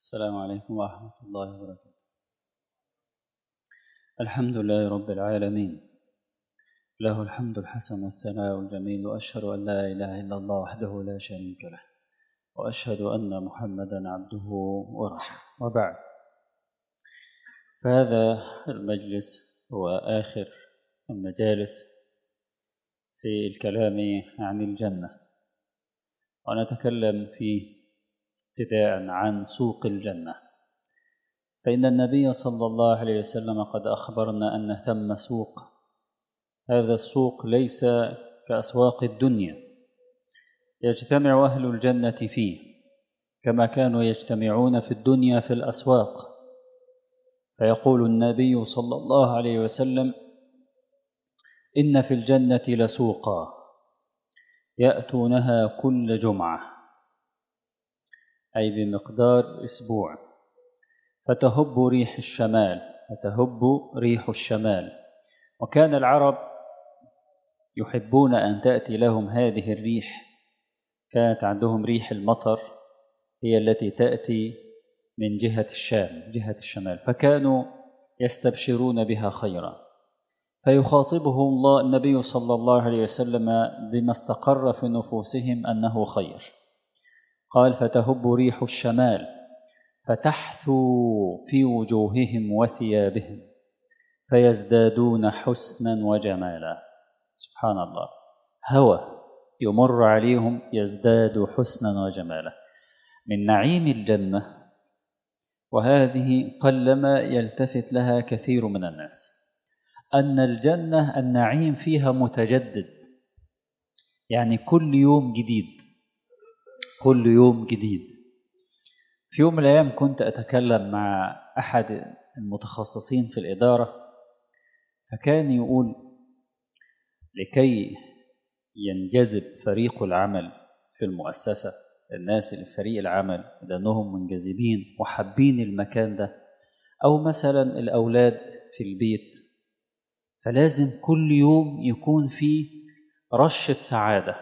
السلام عليكم ورحمة الله وبركاته الحمد لله رب العالمين له الحمد الحسن والثناء الجميل وأشهد أن لا إله إلا الله وحده لا شريك له وأشهد أن محمدا عبده ورسوله وبعد فهذا المجلس هو آخر المجالس في الكلام عن الجنة ونتكلم فيه ابتداء عن سوق الجنة فإن النبي صلى الله عليه وسلم قد أخبرنا أن ثم سوق هذا السوق ليس كأسواق الدنيا يجتمع أهل الجنة فيه كما كانوا يجتمعون في الدنيا في الأسواق فيقول النبي صلى الله عليه وسلم إن في الجنة لسوقا يأتونها كل جمعة أي بمقدار أسبوع فتهب ريح الشمال فتهب ريح الشمال وكان العرب يحبون أن تأتي لهم هذه الريح كانت عندهم ريح المطر هي التي تأتي من جهة الشام جهة الشمال فكانوا يستبشرون بها خيرا فيخاطبهم الله النبي صلى الله عليه وسلم بما استقر في نفوسهم أنه خير قال فتهب ريح الشمال فتحثو في وجوههم وثيابهم فيزدادون حسنا وجمالا سبحان الله هوى يمر عليهم يزداد حسنا وجمالا من نعيم الجنة وهذه قلما يلتفت لها كثير من الناس أن الجنة النعيم فيها متجدد يعني كل يوم جديد كل يوم جديد في يوم من الأيام كنت أتكلم مع أحد المتخصصين في الإدارة فكان يقول لكي ينجذب فريق العمل في المؤسسة الناس اللي في فريق العمل لأنهم منجذبين وحابين المكان ده أو مثلا الأولاد في البيت فلازم كل يوم يكون فيه رشة سعادة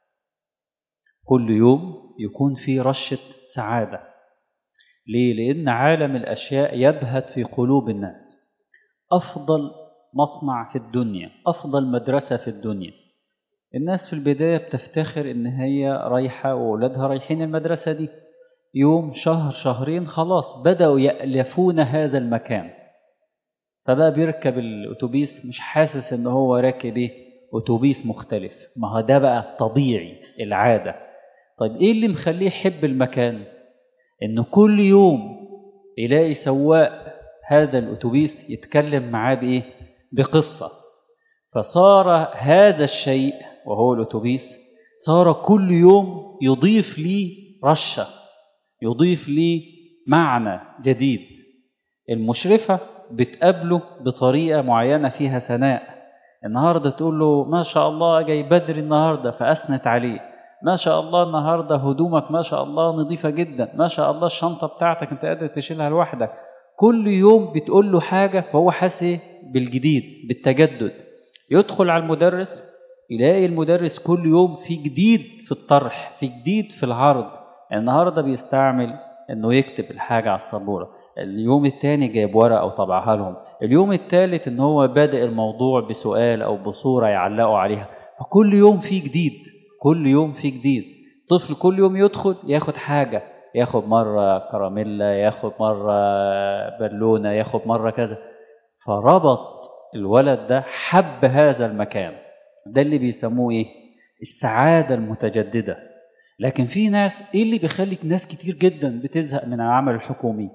كل يوم يكون فيه رشة سعادة ليه؟ لأن عالم الأشياء يبهت في قلوب الناس أفضل مصنع في الدنيا أفضل مدرسة في الدنيا الناس في البداية بتفتخر إن هي رايحة وأولادها رايحين المدرسة دي يوم شهر شهرين خلاص بدأوا يألفون هذا المكان فبقى بيركب الأتوبيس مش حاسس إن هو راكب إيه أتوبيس مختلف ما هو ده بقى طبيعي العادة طيب إيه اللي مخليه يحب المكان إنه كل يوم يلاقي سواق هذا الأتوبيس يتكلم معاه بإيه بقصة فصار هذا الشيء وهو الأتوبيس صار كل يوم يضيف لي رشة يضيف لي معنى جديد المشرفة بتقابله بطريقة معينة فيها ثناء النهاردة تقول له ما شاء الله جاي بدري النهاردة فأثنت عليه ما شاء الله النهاردة هدومك ما شاء الله نظيفة جدا ما شاء الله الشنطة بتاعتك انت قادر تشيلها لوحدك كل يوم بتقول له حاجة فهو حاسس بالجديد بالتجدد يدخل على المدرس يلاقي المدرس كل يوم في جديد في الطرح في جديد في العرض النهاردة بيستعمل انه يكتب الحاجة على السبورة اليوم الثاني جايب ورقة أو طبعها لهم اليوم الثالث ان هو بادئ الموضوع بسؤال أو بصورة يعلقوا عليها فكل يوم في جديد كل يوم في جديد طفل كل يوم يدخل ياخد حاجة ياخد مرة كراميلا ياخد مرة بالونة ياخد مرة كذا فربط الولد ده حب هذا المكان ده اللي بيسموه ايه السعادة المتجددة لكن في ناس ايه اللي بيخلي ناس كتير جدا بتزهق من العمل الحكومي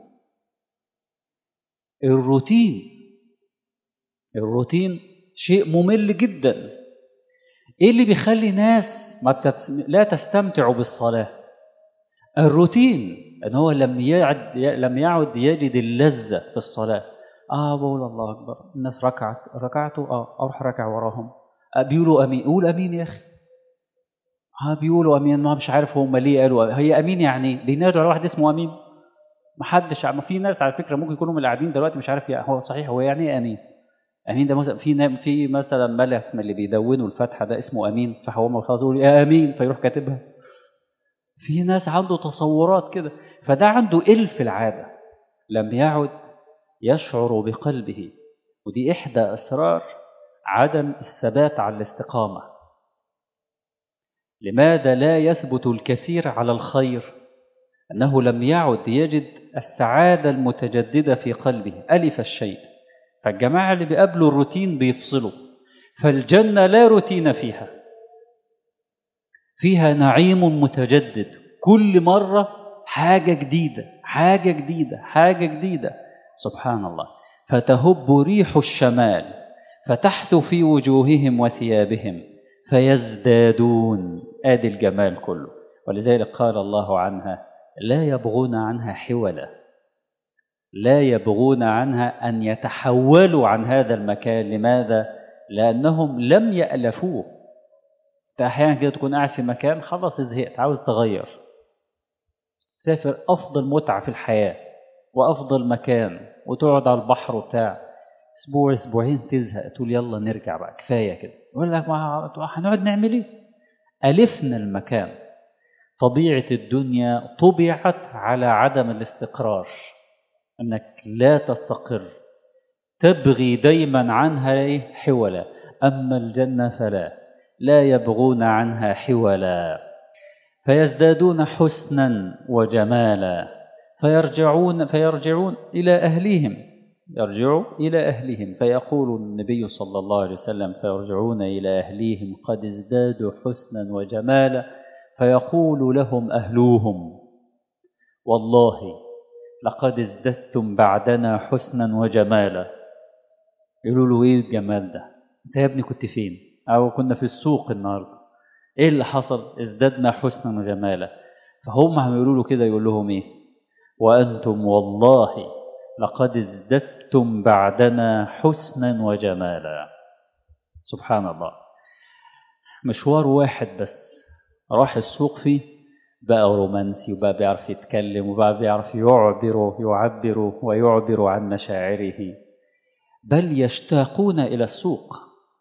الروتين الروتين شيء ممل جدا ايه اللي بيخلي ناس ما تت... لا تستمتع بالصلاة الروتين ان هو لم يعد لم يعد يجد اللذة في الصلاة اه بقول الله اكبر الناس ركعت ركعتوا اه اروح ركع وراهم آه بيقولوا امين قول امين يا اخي اه بيقولوا امين ما مش عارف هم ليه قالوا هي امين يعني بينادوا على واحد اسمه امين ما حدش ما في ناس على فكره ممكن يكونوا من القاعدين دلوقتي مش عارف هو صحيح هو يعني ايه امين امين ده مثلا في في مثلا ملك من اللي بيدونوا الفاتحه ده اسمه امين فهو خلاص يقول يا امين فيروح كاتبها في ناس عنده تصورات كده فده عنده إلف العادة لم يعد يشعر بقلبه ودي إحدى أسرار عدم الثبات على الاستقامة لماذا لا يثبت الكثير على الخير أنه لم يعد يجد السعادة المتجددة في قلبه ألف الشيء فالجماعة اللي بيقابلوا الروتين بيفصلوا فالجنة لا روتين فيها فيها نعيم متجدد كل مرة حاجة جديدة حاجة جديدة حاجة جديدة سبحان الله فتهب ريح الشمال فتحث في وجوههم وثيابهم فيزدادون آدي الجمال كله ولذلك قال الله عنها لا يبغون عنها حولا لا يبغون عنها أن يتحولوا عن هذا المكان لماذا؟ لأنهم لم يألفوه أحيانا كده تكون قاعد في مكان خلاص زهقت عاوز تغير تسافر أفضل متعة في الحياة وأفضل مكان وتقعد على البحر وبتاع أسبوع أسبوعين تزهق تقول يلا نرجع بقى كفاية كده يقول لك ما هنقعد نعمل إيه؟ ألفنا المكان طبيعة الدنيا طبعت على عدم الاستقرار أنك لا تستقر تبغي دايما عنها حولا أما الجنة فلا لا يبغون عنها حولا فيزدادون حسنا وجمالا فيرجعون فيرجعون إلى أهليهم يرجعوا إلى أهلهم فيقول النبي صلى الله عليه وسلم فيرجعون إلى أهليهم قد ازدادوا حسنا وجمالا فيقول لهم أهلوهم والله لقد ازددتم بعدنا حسنا وجمالا يقولوا له ايه الجمال ده انت يا ابني كنت فين او كنا في السوق النهارده ايه اللي حصل ازددنا حسنا وجمالا فهم هم يقولوا له كده يقول لهم ايه وانتم والله لقد ازددتم بعدنا حسنا وجمالا سبحان الله مشوار واحد بس راح السوق فيه بقى رومانسي وبقى بيعرف يتكلم وبقى بيعرف يعبر يعبر ويعبر عن مشاعره بل يشتاقون إلى السوق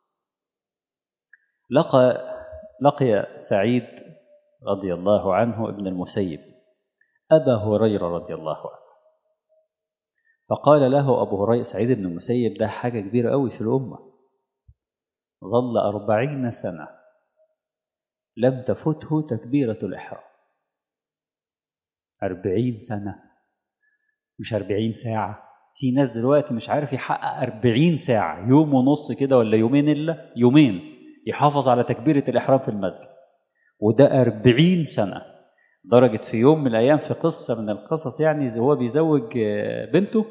لقى لقي سعيد رضي الله عنه ابن المسيب أبا هريرة رضي الله عنه فقال له أبو هريرة سعيد بن المسيب ده حاجة كبيرة قوي في الأمة ظل أربعين سنة لم تفته تكبيرة الإحرام أربعين سنة مش أربعين ساعة في ناس دلوقتي مش عارف يحقق أربعين ساعة يوم ونص كده ولا يومين إلا يومين يحافظ على تكبيرة الإحرام في المسجد وده أربعين سنة درجة في يوم من الأيام في قصة من القصص يعني هو بيزوج بنته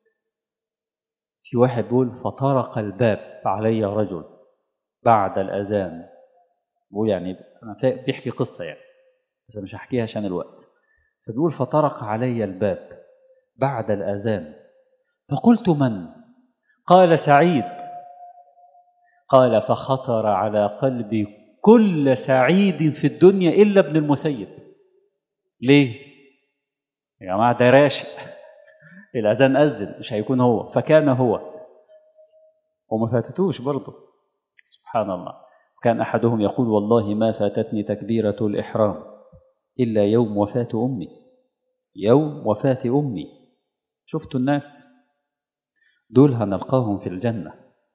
في واحد بيقول فطرق الباب علي رجل بعد الأذان بيقول يعني بيحكي قصة يعني بس مش هحكيها عشان الوقت فبيقول فطرق علي الباب بعد الأذان فقلت من قال سعيد قال فخطر على قلبي كل سعيد في الدنيا إلا ابن المسيب ليه يا جماعة ده راشق الأذان أذن مش هيكون هو فكان هو وما فاتتوش برضه سبحان الله كان أحدهم يقول والله ما فاتتني تكبيرة الإحرام إلا يوم وفاة أمي يوم وفاة أمي شفتوا الناس دول هنلقاهم في الجنة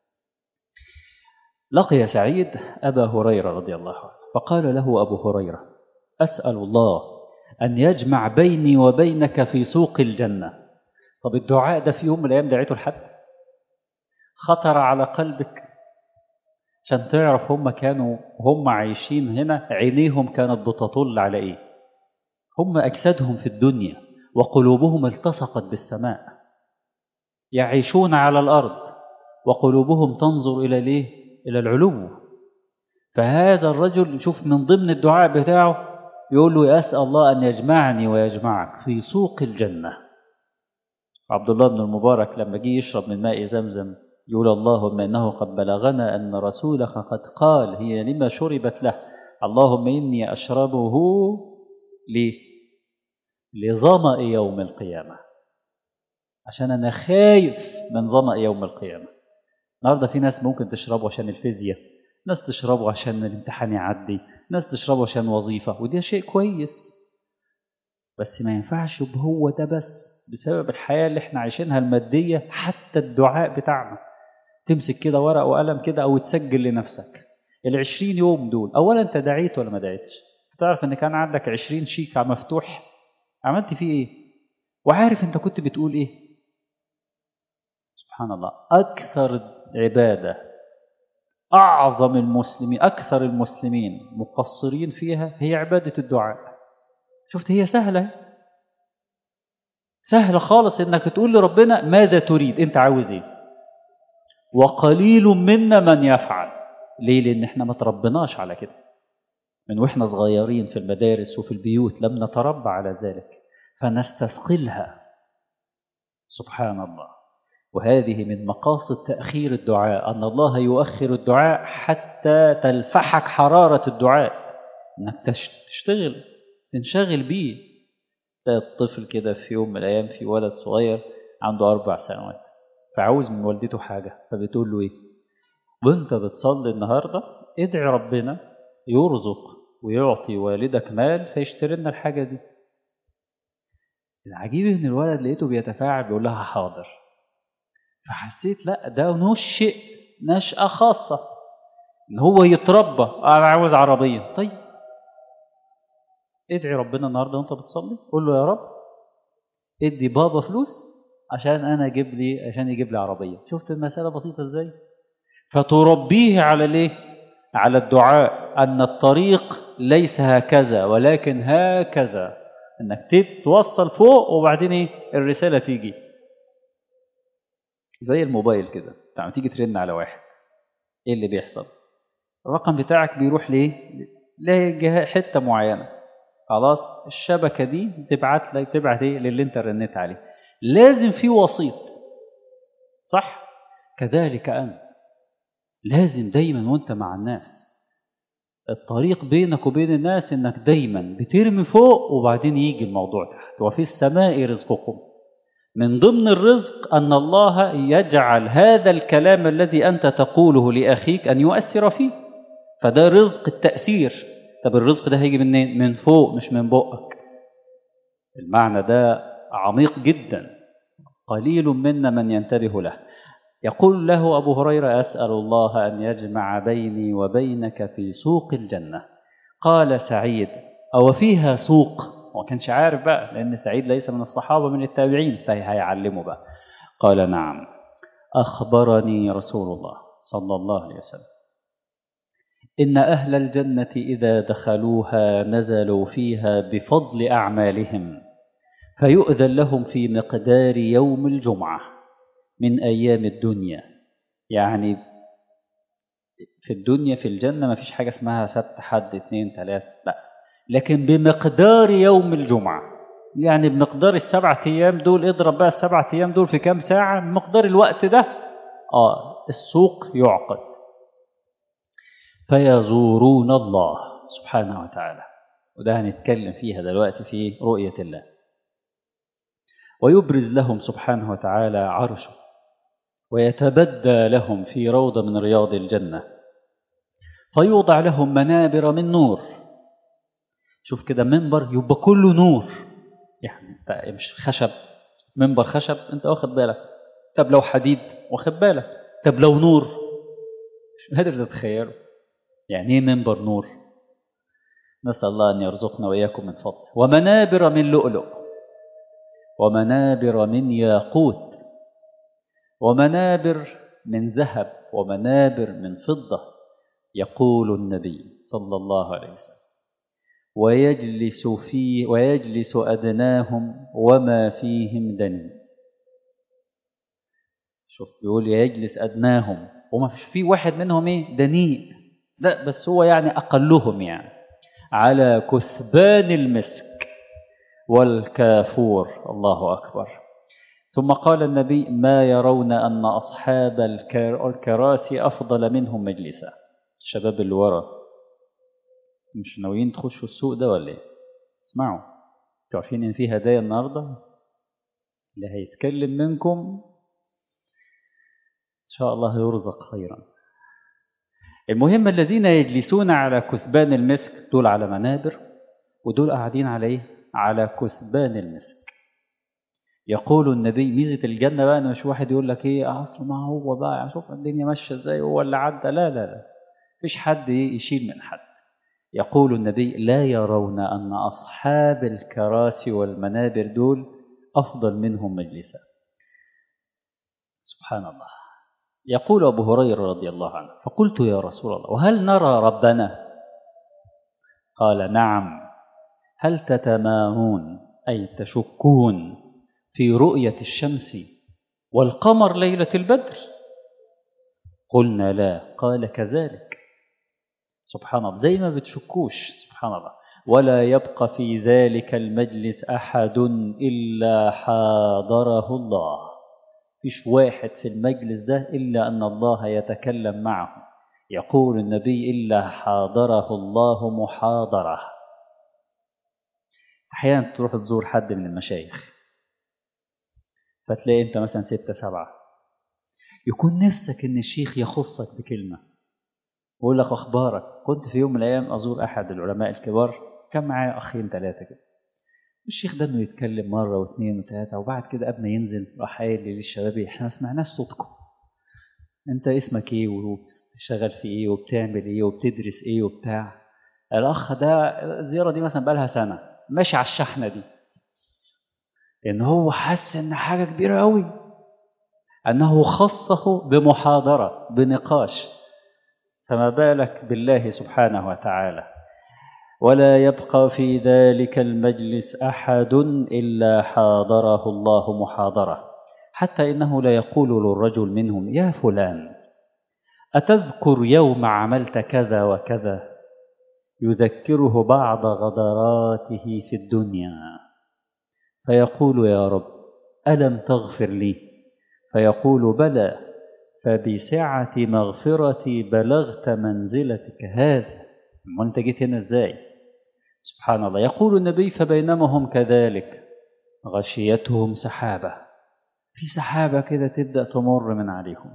لقي سعيد أبا هريرة رضي الله عنه فقال له أبو هريرة أسأل الله أن يجمع بيني وبينك في سوق الجنة طب الدعاء ده في يوم من الأيام دعيته لحد خطر على قلبك عشان تعرف هم كانوا هم عايشين هنا عينيهم كانت بتطل على ايه هم اجسادهم في الدنيا وقلوبهم التصقت بالسماء يعيشون على الارض وقلوبهم تنظر الى الايه الى العلو فهذا الرجل شوف من ضمن الدعاء بتاعه يقول له اسال الله ان يجمعني ويجمعك في سوق الجنه عبد الله بن المبارك لما جه يشرب من ماء زمزم يقول اللهم إنه قد بلغنا أن رسولك قد قال هي لما شربت له اللهم إني أشربه ليه لظمأ يوم القيامة عشان أنا خايف من ظمأ يوم القيامة النهاردة في ناس ممكن تشربه عشان الفيزياء ناس تشربه عشان الامتحان يعدي ناس تشربه عشان وظيفة وده شيء كويس بس ما ينفعش يبقى هو ده بس بسبب الحياة اللي احنا عايشينها المادية حتى الدعاء بتاعنا تمسك كده ورق وقلم كده أو تسجل لنفسك العشرين يوم دول أولا أنت دعيت ولا ما دعيتش تعرف أن كان عندك عشرين شيك مفتوح عملت فيه إيه وعارف أنت كنت بتقول إيه سبحان الله أكثر عبادة أعظم المسلمين أكثر المسلمين مقصرين فيها هي عبادة الدعاء شفت هي سهلة سهلة خالص إنك تقول لربنا ماذا تريد أنت عاوز إيه وقليل منا من يفعل ليه لأن إحنا ما تربناش على كده من وإحنا صغيرين في المدارس وفي البيوت لم نتربى على ذلك فنستثقلها سبحان الله وهذه من مقاصد تأخير الدعاء أن الله يؤخر الدعاء حتى تلفحك حرارة الدعاء أنك تشتغل تنشغل بيه تلاقي الطفل كده في يوم من الأيام في ولد صغير عنده أربع سنوات فعاوز من والدته حاجة فبتقول له إيه وانت بتصلي النهاردة ادعي ربنا يرزق ويعطي والدك مال فيشتري لنا الحاجة دي العجيب ان الولد لقيته بيتفاعل بيقول لها حاضر فحسيت لا ده نشئ نشأة خاصة ان هو يتربى انا عاوز عربية طيب ادعي ربنا النهارده وانت بتصلي قول له يا رب ادي بابا فلوس عشان انا اجيب لي عشان يجيب لي عربيه شفت المساله بسيطه ازاي فتربيه على ليه على الدعاء ان الطريق ليس هكذا ولكن هكذا انك توصل فوق وبعدين ايه الرساله تيجي زي الموبايل كده لما تيجي ترن على واحد ايه اللي بيحصل الرقم بتاعك بيروح ليه لجهه حته معينه خلاص الشبكه دي تبعت لك تبعت ايه للي انت رنيت عليه لازم في وسيط صح كذلك انت لازم دايما وانت مع الناس الطريق بينك وبين الناس انك دايما بترمي فوق وبعدين يجي الموضوع تحت وفي السماء رزقكم من ضمن الرزق ان الله يجعل هذا الكلام الذي انت تقوله لاخيك ان يؤثر فيه فده رزق التاثير طب الرزق ده هيجي منين من فوق مش من بقك المعنى ده عميق جدا قليل منا من ينتبه له يقول له أبو هريرة أسأل الله أن يجمع بيني وبينك في سوق الجنة قال سعيد أو فيها سوق هو كانش عارف بقى لأن سعيد ليس من الصحابة من التابعين فهيعلمه بقى قال نعم أخبرني رسول الله صلى الله عليه وسلم إن أهل الجنة إذا دخلوها نزلوا فيها بفضل أعمالهم فيؤذن لهم في مقدار يوم الجمعة من أيام الدنيا يعني في الدنيا في الجنة ما فيش حاجة اسمها سبت حد اتنين تلاتة لا لكن بمقدار يوم الجمعة يعني بمقدار السبعة أيام دول اضرب بقى السبعة أيام دول في كام ساعة بمقدار الوقت ده آه السوق يعقد فيزورون الله سبحانه وتعالى وده هنتكلم فيها دلوقتي في رؤية الله ويبرز لهم سبحانه وتعالى عرشه ويتبدى لهم في روضة من رياض الجنة فيوضع لهم منابر من نور شوف كده منبر يبقى كله نور يعني مش خشب منبر خشب انت واخد بالك طب لو حديد واخد بالك طب لو نور مش قادر تتخيله يعني ايه منبر نور نسأل الله أن يرزقنا وإياكم من فضله ومنابر من لؤلؤ ومنابر من ياقوت ومنابر من ذهب ومنابر من فضة يقول النبي صلى الله عليه وسلم ويجلس فيه ويجلس أدناهم وما فيهم دني شوف بيقول يجلس أدناهم وما فيش في واحد منهم ايه دنيء لا بس هو يعني أقلهم يعني على كثبان المسك والكافور الله أكبر ثم قال النبي ما يرون أن أصحاب الكراسي أفضل منهم مجلسا الشباب اللي ورا مش ناويين تخشوا السوق ده ولا ايه اسمعوا انتوا عارفين ان في هدايا النهارده اللي هيتكلم منكم ان شاء الله يرزق خيرا المهم الذين يجلسون على كثبان المسك دول على منابر ودول قاعدين على ايه على كثبان المسك يقول النبي ميزة الجنة بقى مش واحد يقول لك ايه اصل ما هو بقى شوف الدنيا ماشية ازاي هو اللي عدى لا لا لا مفيش حد يشيل من حد يقول النبي لا يرون أن أصحاب الكراسي والمنابر دول أفضل منهم مجلسا سبحان الله يقول أبو هريرة رضي الله عنه فقلت يا رسول الله وهل نرى ربنا قال نعم هل تتماهون أي تشكون في رؤية الشمس والقمر ليلة البدر قلنا لا قال كذلك سبحان الله زي ما بتشكوش سبحان الله ولا يبقى في ذلك المجلس أحد إلا حاضره الله فيش واحد في المجلس ده إلا أن الله يتكلم معه يقول النبي إلا حاضره الله محاضرة أحيانا تروح تزور حد من المشايخ فتلاقي أنت مثلا ستة سبعة يكون نفسك أن الشيخ يخصك بكلمة ويقول لك أخبارك كنت في يوم من الأيام أزور أحد العلماء الكبار كان معايا أخين ثلاثة كده الشيخ ده انه يتكلم مره واثنين وثلاثه وبعد كده قبل ما ينزل راح قايل للشباب احنا ما سمعناش صوتكم انت اسمك ايه وبتشتغل في ايه وبتعمل ايه وبتدرس ايه وبتاع الاخ ده الزياره دي مثلا بقالها سنه ماشي على الشحنه دي ان هو حس ان حاجه كبيره قوي انه خصه بمحاضره بنقاش فما بالك بالله سبحانه وتعالى ولا يبقى في ذلك المجلس احد الا حاضره الله محاضره حتى انه لا يقول للرجل منهم يا فلان اتذكر يوم عملت كذا وكذا يذكره بعض غدراته في الدنيا فيقول يا رب الم تغفر لي فيقول بلى فبسعه مغفرتي بلغت منزلتك هذا ما انت جيت هنا ازاي سبحان الله يقول النبي فبينما هم كذلك غشيتهم سحابة في سحابة كده تبدأ تمر من عليهم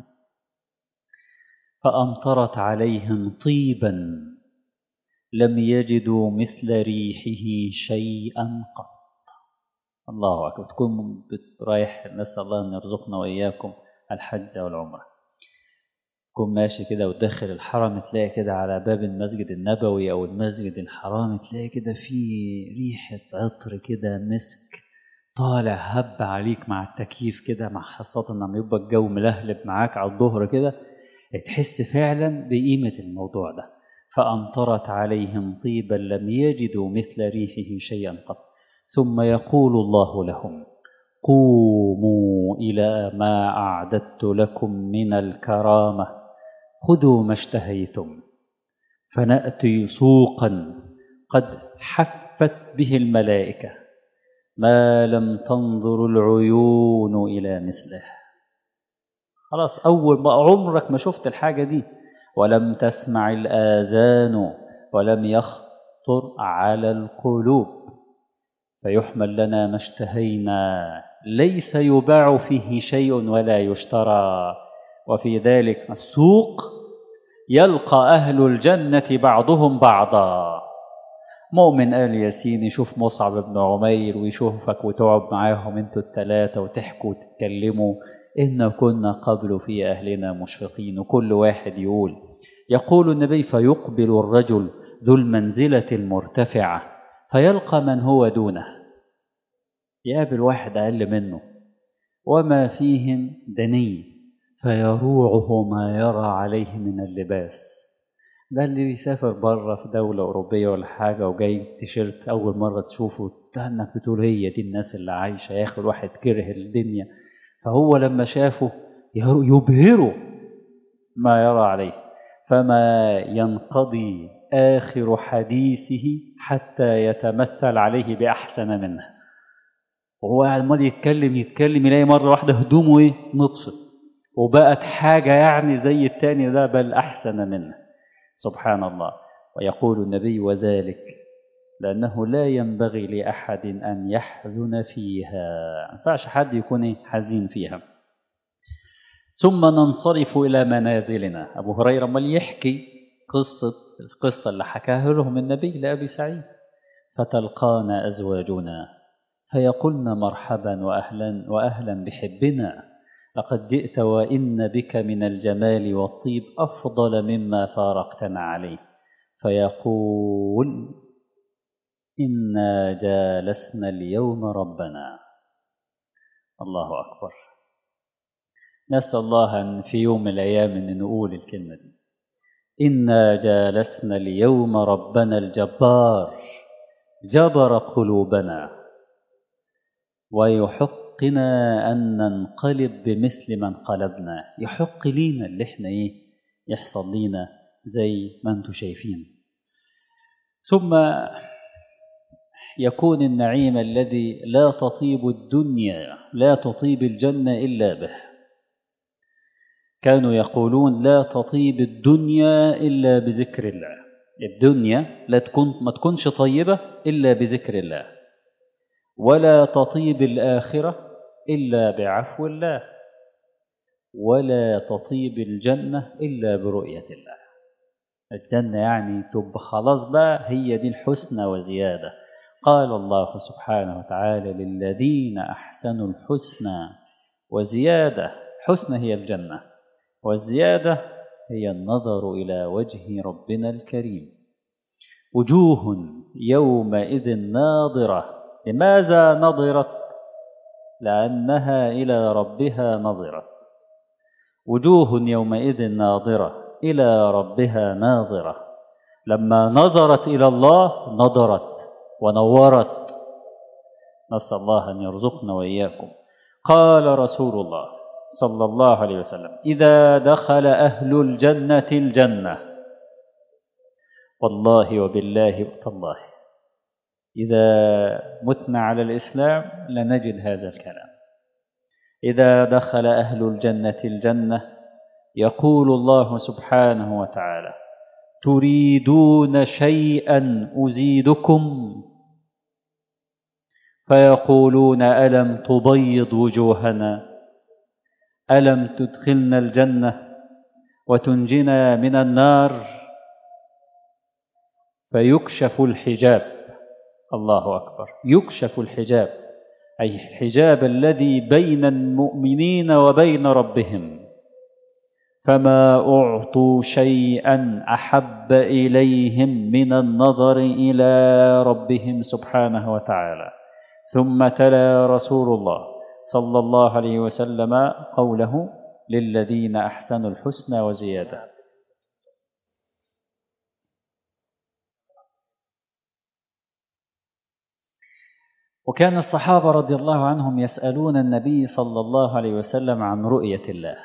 فأمطرت عليهم طيبا لم يجدوا مثل ريحه شيئا قط الله أكبر تكون رايح نسأل الله أن يرزقنا وإياكم الحج والعمرة تكون ماشي كده وداخل الحرم تلاقي كده على باب المسجد النبوي او المسجد الحرام تلاقي كده في ريحة عطر كده مسك طالع هب عليك مع التكييف كده مع خاصة لما يبقى الجو ملهلب معاك على الظهر كده تحس فعلا بقيمة الموضوع ده فأمطرت عليهم طيبا لم يجدوا مثل ريحه شيئا قط ثم يقول الله لهم قوموا إلى ما أعددت لكم من الكرامة خذوا ما اشتهيتم فنأتي سوقا قد حفت به الملائكة ما لم تنظر العيون إلى مثله خلاص أول ما عمرك ما شفت الحاجة دي ولم تسمع الآذان ولم يخطر على القلوب فيحمل لنا ما اشتهينا ليس يباع فيه شيء ولا يشترى وفي ذلك السوق يلقى أهل الجنة بعضهم بعضا مؤمن آل ياسين يشوف مصعب بن عمير ويشوفك وتقعد معاهم انتوا التلاتة وتحكوا وتتكلموا إن كنا قبل في أهلنا مشفقين وكل واحد يقول يقول النبي فيقبل الرجل ذو المنزلة المرتفعة فيلقى من هو دونه يقابل واحد أقل منه وما فيهم دني فيروعه ما يرى عليه من اللباس ده اللي بيسافر بره في دولة أوروبية ولا حاجة وجاي تيشيرت أول مرة تشوفه ده إنك بتقول هي دي الناس اللي عايشة يا أخي الواحد كره الدنيا فهو لما شافه يبهره ما يرى عليه فما ينقضي آخر حديثه حتى يتمثل عليه بأحسن منه وهو عمال يتكلم يتكلم يلاقي مرة واحدة هدومه إيه نطفت وبقت حاجة يعني زي التاني ده بل أحسن منه سبحان الله ويقول النبي وذلك لأنه لا ينبغي لأحد أن يحزن فيها ما ينفعش حد يكون حزين فيها ثم ننصرف إلى منازلنا أبو هريرة مال يحكي قصة القصة اللي حكاها لهم النبي لأبي سعيد فتلقانا أزواجنا فيقولن مرحبا وأهلا, وأهلا بحبنا لقد جئت وإن بك من الجمال والطيب أفضل مما فارقتنا عليه فيقول إنا جالسنا اليوم ربنا الله أكبر نسأل الله أن في يوم من الأيام أن نقول الكلمة دي إنا جالسنا اليوم ربنا الجبار جبر قلوبنا ويحقنا أن ننقلب بمثل ما انقلبنا يحق لينا اللي احنا ايه يحصل لينا زي ما انتم شايفين ثم يكون النعيم الذي لا تطيب الدنيا لا تطيب الجنة إلا به كانوا يقولون لا تطيب الدنيا إلا بذكر الله الدنيا لا تكون ما تكونش طيبة إلا بذكر الله ولا تطيب الآخرة إلا بعفو الله ولا تطيب الجنة إلا برؤية الله الجنة يعني تبقى خلاص بقى هي دي الحسنى وزيادة قال الله سبحانه وتعالى للذين أحسنوا الحسنى وزيادة حسنى هي الجنة والزيادة هي النظر إلى وجه ربنا الكريم وجوه يومئذ ناظرة لماذا نظرت لأنها إلى ربها نظرت وجوه يومئذ ناظرة إلى ربها ناظرة لما نظرت إلى الله نظرت ونورت نسأل الله أن يرزقنا وإياكم قال رسول الله صلى الله عليه وسلم إذا دخل أهل الجنة الجنة والله وبالله وتالله إذا متنا على الإسلام لنجد هذا الكلام إذا دخل أهل الجنة الجنة يقول الله سبحانه وتعالى تريدون شيئا أزيدكم فيقولون ألم تبيض وجوهنا ألم تدخلنا الجنة وتنجنا من النار فيكشف الحجاب الله أكبر يكشف الحجاب أي الحجاب الذي بين المؤمنين وبين ربهم فما أعطوا شيئا أحب إليهم من النظر إلى ربهم سبحانه وتعالى ثم تلا رسول الله صلى الله عليه وسلم قوله للذين أحسنوا الحسنى وزيادة وكان الصحابة رضي الله عنهم يسألون النبي صلى الله عليه وسلم عن رؤية الله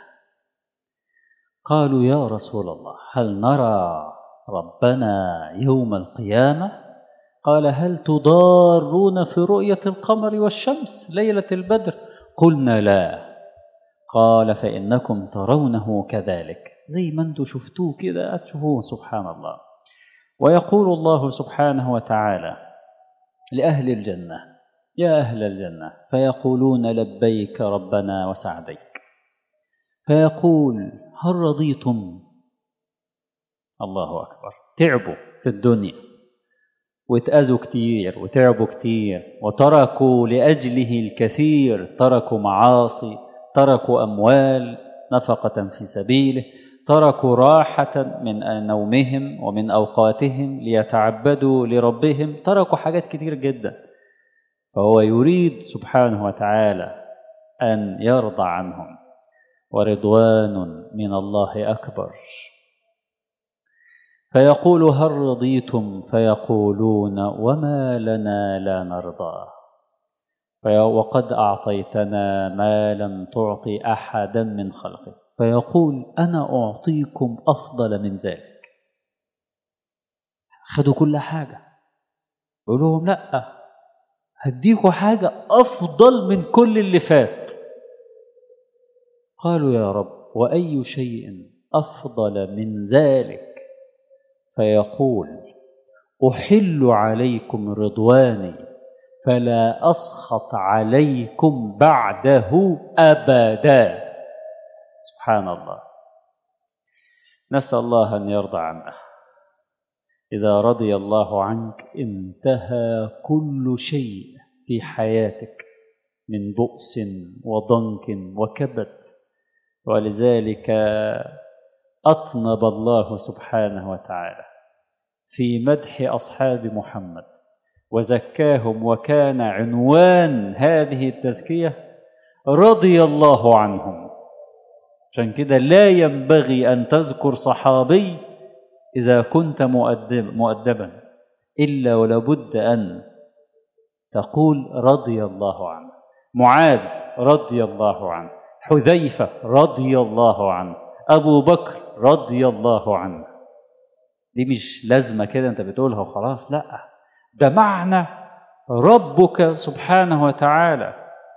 قالوا يا رسول الله هل نرى ربنا يوم القيامة قال هل تضارون في رؤية القمر والشمس ليلة البدر قلنا لا قال فإنكم ترونه كذلك زي ما انتم شفتوه كده تشوفوه سبحان الله ويقول الله سبحانه وتعالى لأهل الجنة يا أهل الجنة فيقولون لبيك ربنا وسعديك فيقول هل رضيتم الله أكبر تعبوا في الدنيا واتأذوا كتير وتعبوا كتير وتركوا لأجله الكثير تركوا معاصي تركوا أموال نفقة في سبيله تركوا راحة من نومهم ومن أوقاتهم ليتعبدوا لربهم تركوا حاجات كتير جدا فهو يريد سبحانه وتعالى أن يرضى عنهم ورضوان من الله أكبر فيقول هل رضيتم فيقولون وما لنا لا نرضى وقد أعطيتنا ما لم تعطي أحدا من خلقك فيقول أنا أعطيكم أفضل من ذلك خدوا كل حاجة يقول لهم لا هديكوا حاجة أفضل من كل اللي فات قالوا يا رب وأي شيء أفضل من ذلك فيقول أحل عليكم رضواني فلا أسخط عليكم بعده أبدا سبحان الله نسأل الله أن يرضى عنا إذا رضي الله عنك انتهى كل شيء في حياتك من بؤس وضنك وكبت ولذلك أطنب الله سبحانه وتعالى في مدح أصحاب محمد وزكاهم وكان عنوان هذه التزكية رضي الله عنهم عشان كده لا ينبغي أن تذكر صحابي إذا كنت مؤدب مؤدبا إلا ولابد أن تقول رضي الله عنه معاذ رضي الله عنه حذيفة رضي الله عنه أبو بكر رضي الله عنه دي مش لازمة كده أنت بتقولها وخلاص لا ده معنى ربك سبحانه وتعالى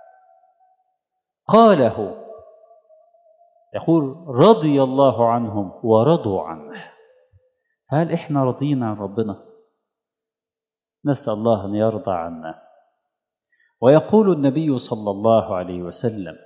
قاله يقول رضي الله عنهم ورضوا عنه هل احنا رضينا عن ربنا نسأل الله أن يرضى عنا ويقول النبي صلى الله عليه وسلم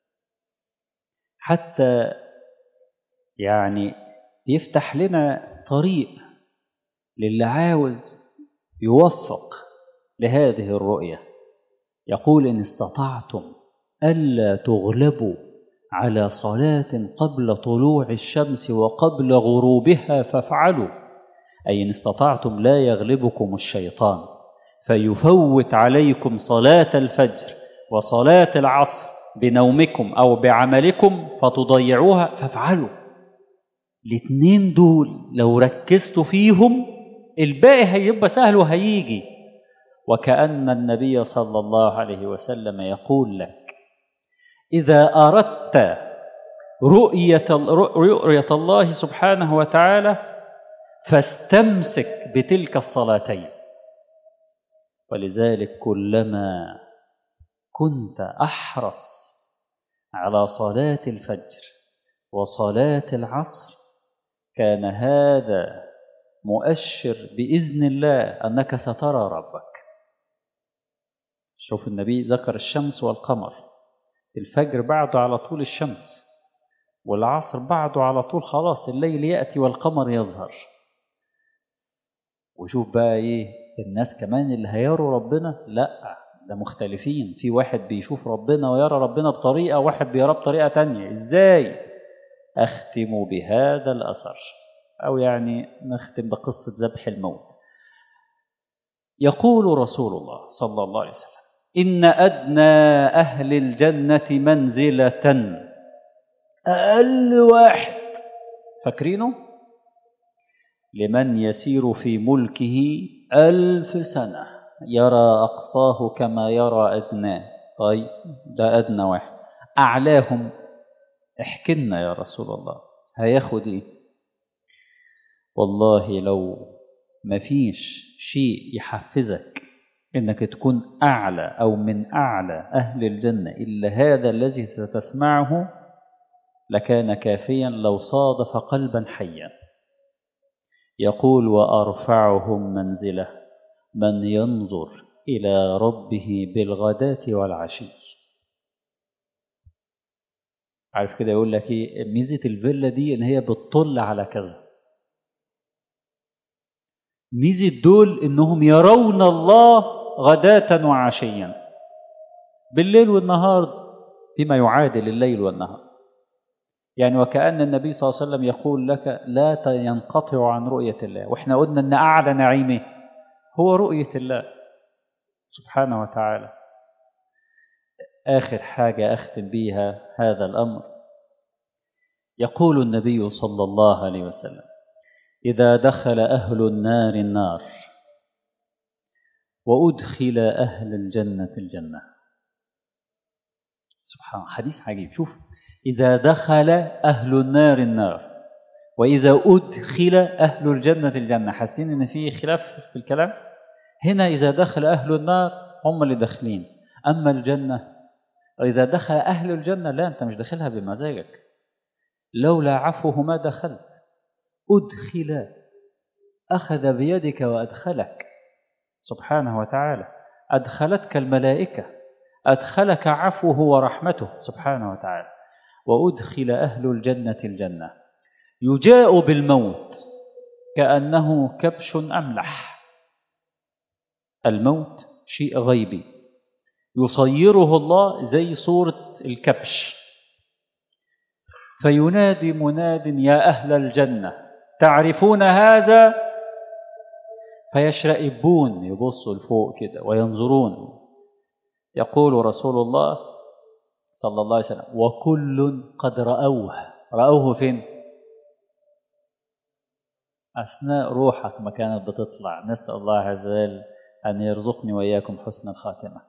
حتى يعني يفتح لنا طريق للي عاوز يوفق لهذه الرؤية يقول إن استطعتم ألا تغلبوا على صلاة قبل طلوع الشمس وقبل غروبها فافعلوا أي إن استطعتم لا يغلبكم الشيطان فيفوت عليكم صلاة الفجر وصلاة العصر بنومكم أو بعملكم فتضيعوها فافعلوا الاثنين دول لو ركزتوا فيهم الباقي هيبقى سهل وهيجي وكأن النبي صلى الله عليه وسلم يقول لك إذا أردت رؤية, رؤية الله سبحانه وتعالى فاستمسك بتلك الصلاتين ولذلك كلما كنت أحرص على صلاة الفجر وصلاة العصر كان هذا مؤشر بإذن الله أنك سترى ربك شوف النبي ذكر الشمس والقمر الفجر بعده على طول الشمس والعصر بعده على طول خلاص الليل يأتي والقمر يظهر وشوف بقى ايه الناس كمان اللي هيروا ربنا لا ده مختلفين في واحد بيشوف ربنا ويرى ربنا بطريقة واحد بيراه بطريقة تانية ازاي أختم بهذا الأثر أو يعني نختم بقصة ذبح الموت يقول رسول الله صلى الله عليه وسلم إن أدنى أهل الجنة منزلة أقل واحد فاكرينه لمن يسير في ملكه ألف سنة يرى أقصاه كما يرى أدناه طيب ده أدنى واحد أعلاهم احكلنا يا رسول الله هياخد ايه والله لو مفيش شيء يحفزك انك تكون اعلى او من اعلى اهل الجنه الا هذا الذي ستسمعه لكان كافيا لو صادف قلبا حيا يقول وارفعهم منزله من ينظر الى ربه بالغداه والعشي عارف كده يقول لك ايه ميزه الفيلا دي ان هي بتطل على كذا ميزه دول انهم يرون الله غداة وعشيا بالليل والنهار بما يعادل الليل والنهار يعني وكأن النبي صلى الله عليه وسلم يقول لك لا ينقطع عن رؤية الله واحنا قلنا ان اعلى نعيمه هو رؤية الله سبحانه وتعالى آخر حاجة أختم بيها هذا الأمر يقول النبي صلى الله عليه وسلم إذا دخل أهل النار النار وأدخل أهل الجنة الجنة سبحان حديث عجيب شوف إذا دخل أهل النار النار وإذا أدخل أهل الجنة الجنة حاسين إن في خلاف في الكلام هنا إذا دخل أهل النار هم اللي داخلين أما الجنة وإذا دخل أهل الجنة لا أنت مش داخلها بمزاجك لولا عفوه ما دخلت أدخل أخذ بيدك وأدخلك سبحانه وتعالى أدخلتك الملائكة أدخلك عفوه ورحمته سبحانه وتعالى وأدخل أهل الجنة الجنة يجاء بالموت كأنه كبش أملح الموت شيء غيبي يصيره الله زي صورة الكبش فينادي مناد يا أهل الجنة تعرفون هذا فيشرئبون يبصوا لفوق كده وينظرون يقول رسول الله صلى الله عليه وسلم وكل قد رأوه رأوه فين أثناء روحك ما كانت بتطلع نسأل الله عز وجل أن يرزقني وإياكم حسن الخاتمة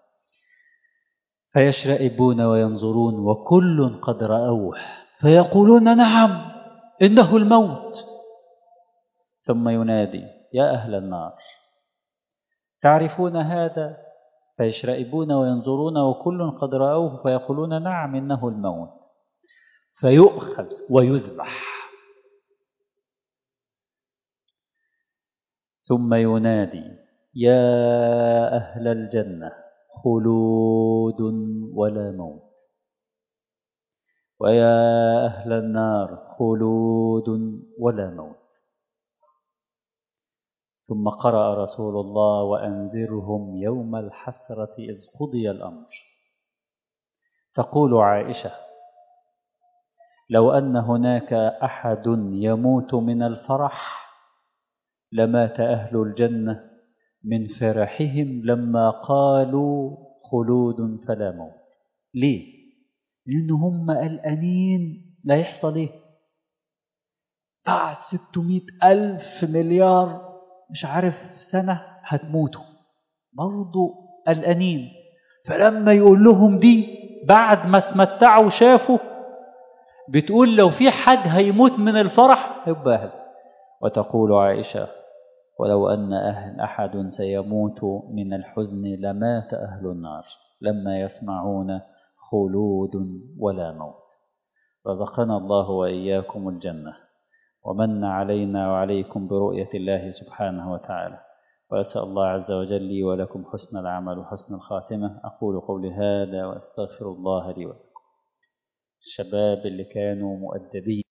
فيشرئبون وينظرون وكل قد رأوه فيقولون نعم إنه الموت ثم ينادي يا أهل النار تعرفون هذا فيشرئبون وينظرون وكل قد رأوه فيقولون نعم إنه الموت فيؤخذ ويذبح ثم ينادي يا أهل الجنة خلود ولا موت ويا أهل النار خلود ولا موت ثم قرأ رسول الله وأنذرهم يوم الحسرة إذ قضي الأمر تقول عائشة لو أن هناك أحد يموت من الفرح لمات أهل الجنة من فرحهم لما قالوا خلود فلا موت ليه؟ لأن هم قلقانين لا يحصل إيه؟ بعد 600 ألف مليار مش عارف سنة هتموتوا برضو قلقانين فلما يقول لهم دي بعد ما تمتعوا وشافوا بتقول لو في حد هيموت من الفرح يبقى أهل وتقول عائشة ولو أن أهل أحد سيموت من الحزن لمات أهل النار لما يسمعون خلود ولا موت رزقنا الله وإياكم الجنة ومن علينا وعليكم برؤية الله سبحانه وتعالى وأسأل الله عز وجل لي ولكم حسن العمل وحسن الخاتمة أقول قولي هذا وأستغفر الله لي ولكم الشباب اللي كانوا مؤدبين